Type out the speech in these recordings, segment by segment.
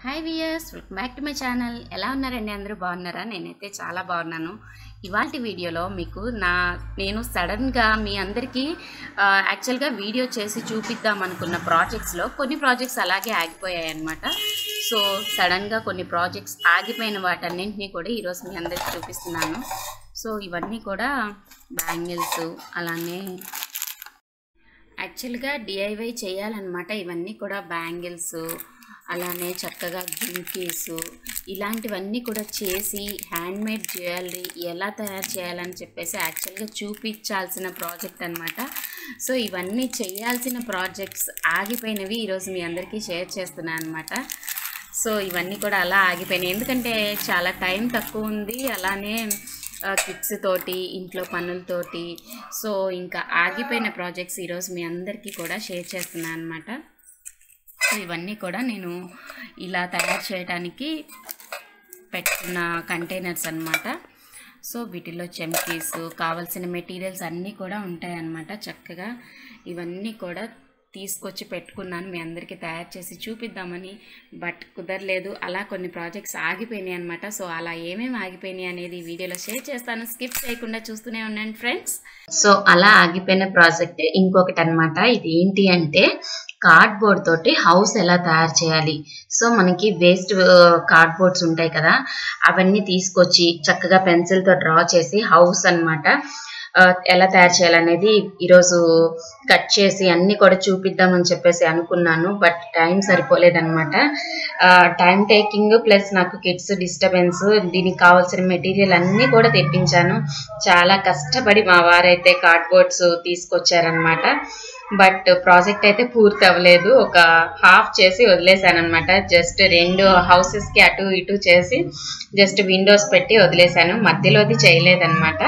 hi viewers welcome back to my channel ఎలా ఉన్నారండి అందరూ బాగున్నారా నేనైతే చాలా బాగున్నాను ఇవాళ వీడియోలో మీకు నా నేను సడన్గా మీ అందరికీ ఆ, యాక్చువల్గా వీడియో చేసి చూపిద్దాం అనుకున్న ప్రాజెక్ట్స్లో కొన్ని ప్రాజెక్ట్స్ అలాగే ఆగిపోయాయి అనమాట సో సడన్గా కొన్ని ప్రాజెక్ట్స్ ఆగిపోయిన వాటన్నింటినీ కూడా ఈరోజు మీ అందరికీ చూపిస్తున్నాను సో ఇవన్నీ కూడా బ్యాంగిల్స్ అలానే యాక్చువల్గా డిఐవై చేయాలన్నమాట ఇవన్నీ కూడా బ్యాంగిల్స్ అలానే చక్కగా జింకీస్ ఇలాంటివన్నీ కూడా చేసి హ్యాండ్మేడ్ జ్యువెలరీ ఎలా తయారు చేయాలని చెప్పేసి యాక్చువల్గా చూపించాల్సిన ప్రాజెక్ట్ అనమాట సో ఇవన్నీ చేయాల్సిన ప్రాజెక్ట్స్ ఆగిపోయినవి ఈరోజు మీ అందరికీ షేర్ చేస్తున్నాను అనమాట సో ఇవన్నీ కూడా అలా ఆగిపోయినాయి ఎందుకంటే చాలా టైం తక్కువ ఉంది అలానే కిడ్స్ తోటి ఇంట్లో పనులతోటి సో ఇంకా ఆగిపోయిన ప్రాజెక్ట్స్ ఈరోజు మీ అందరికీ కూడా షేర్ చేస్తున్నాను అనమాట సో ఇవన్నీ కూడా నేను ఇలా తయారు చేయడానికి పెట్టుకున్న కంటైనర్స్ అన్నమాట సో వీటిలో చెమ్కీస్ కావాల్సిన మెటీరియల్స్ అన్నీ కూడా ఉంటాయన్నమాట చక్కగా ఇవన్నీ కూడా తీసుకొచ్చి పెట్టుకున్నాను మీ అందరికీ తయారు చేసి చూపిద్దామని బట్ కుదరలేదు అలా కొన్ని ప్రాజెక్ట్స్ ఆగిపోయినాయి అనమాట సో అలా ఏమేమి ఆగిపోయినాయి అనేది ఈ వీడియోలో షేర్ చేస్తాను స్కిప్ చేయకుండా చూస్తూనే ఉండండి ఫ్రెండ్స్ సో అలా ఆగిపోయిన ప్రాజెక్ట్ ఇంకొకటి అనమాట ఇది ఏంటి అంటే కార్డ్బోర్డ్ తోటి హౌస్ ఎలా తయారు చేయాలి సో మనకి వేస్ట్ కార్డ్బోర్డ్స్ ఉంటాయి కదా అవన్నీ తీసుకొచ్చి చక్కగా పెన్సిల్తో డ్రా చేసి హౌస్ అన్నమాట ఆ, ఎలా తయారు చేయాలనేది ఈరోజు కట్ చేసి అన్ని కూడా చూపిద్దామని చెప్పేసి అనుకున్నాను బట్ టైం సరిపోలేదన్నమాట టైం టేకింగ్ ప్లస్ నాకు కిడ్స్ డిస్టర్బెన్స్ దీనికి కావాల్సిన మెటీరియల్ అన్నీ కూడా తెప్పించాను చాలా కష్టపడి మా వారైతే కార్డ్బోర్డ్స్ తీసుకొచ్చారనమాట బట్ ప్రాజెక్ట్ అయితే పూర్తి అవ్వలేదు ఒక హాఫ్ చేసి వదిలేసాను అనమాట జస్ట్ రెండు హౌసెస్ కి అటు ఇటు చేసి జస్ట్ విండోస్ పెట్టి వదిలేసాను మధ్యలోది చేయలేదన్నమాట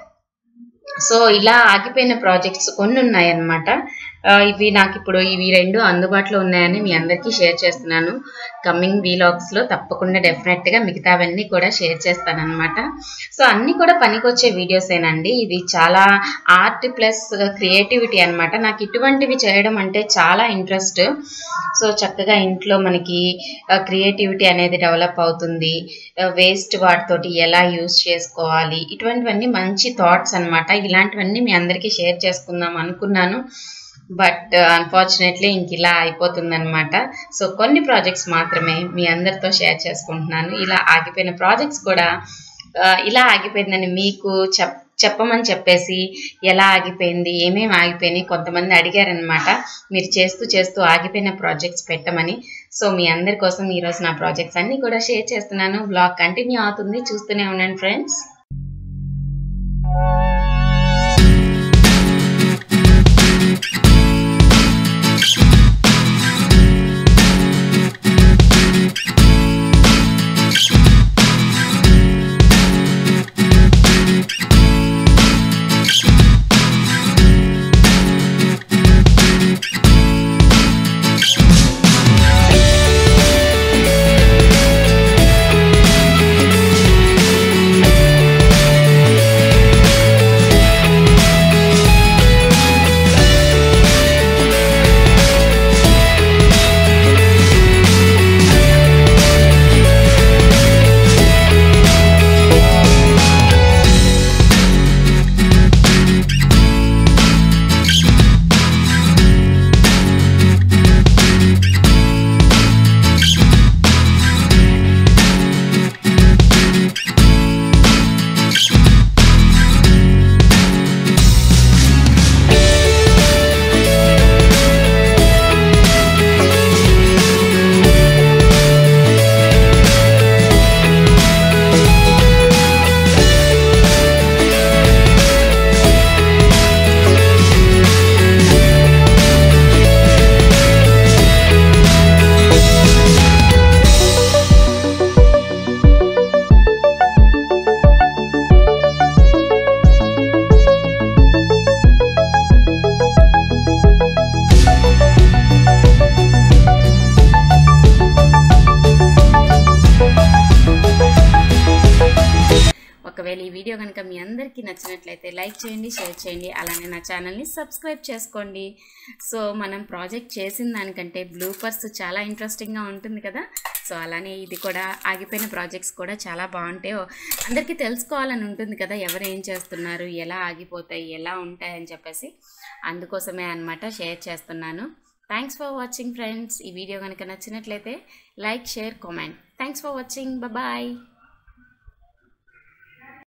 సో ఇలా ఆగిపోయిన ప్రాజెక్ట్స్ కొన్ని ఉన్నాయన్నమాట ఆ, ఇవి నాకు ఇప్పుడు ఇవి రెండు అందుబాటులో ఉన్నాయని మీ అందరికీ షేర్ చేస్తున్నాను కమింగ్ వీలాగ్స్ లో తప్పకుండా డెఫినెట్ గా మిగతావన్నీ కూడా షేర్ చేస్తాను అనమాట సో అన్ని కూడా పనికొచ్చే వీడియోసేనండి ఇది చాలా ఆర్ట్ ప్లస్ క్రియేటివిటీ అన్నమాట నాకు ఇటువంటివి చేయడం అంటే చాలా ఇంట్రెస్ట్ సో చక్కగా ఇంట్లో మనకి క్రియేటివిటీ అనేది డెవలప్ అవుతుంది వేస్ట్ వాటితోటి ఎలా యూస్ చేసుకోవాలి ఇటువంటివన్నీ మంచి థాట్స్ అన్నమాట ఇలాంటివన్నీ మీ అందరికీ షేర్ చేసుకుందాం అనుకున్నాను బట్ అన్ఫార్చునేట్లీ ఇంక ఇలా అయిపోతుందన్నమాట సో కొన్ని ప్రాజెక్ట్స్ మాత్రమే మీ అందరితో షేర్ చేసుకుంటున్నాను ఇలా ఆగిపోయిన ప్రాజెక్ట్స్ కూడా ఆ, ఇలా ఆగిపోయిందని మీకు చెప్ చెప్పమని చెప్పేసి ఎలా ఆగిపోయింది ఏమేమి ఆగిపోయినాయి కొంతమంది అడిగారనమాట మీరు చేస్తూ చేస్తూ ఆగిపోయిన ప్రాజెక్ట్స్ పెట్టమని సో మీ అందరి కోసం ఈరోజు నా ప్రాజెక్ట్స్ అన్ని కూడా షేర్ చేస్తున్నాను బ్లాగ్ కంటిన్యూ అవుతుంది చూస్తూనే ఉండండి ఫ్రెండ్స్ ఒకవేళ ఈ వీడియో కనుక మీ అందరికీ నచ్చినట్లయితే లైక్ చేయండి షేర్ చేయండి అలానే నా ఛానల్ని సబ్స్క్రైబ్ చేసుకోండి సో మనం ప్రాజెక్ట్ చేసిన దానికంటే బ్లూపర్స్ చాలా ఇంట్రెస్టింగ్గా ఉంటుంది కదా సో అలానే ఇది కూడా ఆగిపోయిన ప్రాజెక్ట్స్ కూడా చాలా బాగుంటాయి అందరికీ తెలుసుకోవాలని ఉంటుంది కదా ఎవరు ఏం చేస్తున్నారు ఎలా ఆగిపోతాయి ఎలా ఉంటాయి అని చెప్పేసి అందుకోసమే అనమాట షేర్ చేస్తున్నాను థ్యాంక్స్ ఫర్ వాచింగ్ ఫ్రెండ్స్ ఈ వీడియో కనుక నచ్చినట్లయితే like share comment thanks for watching bye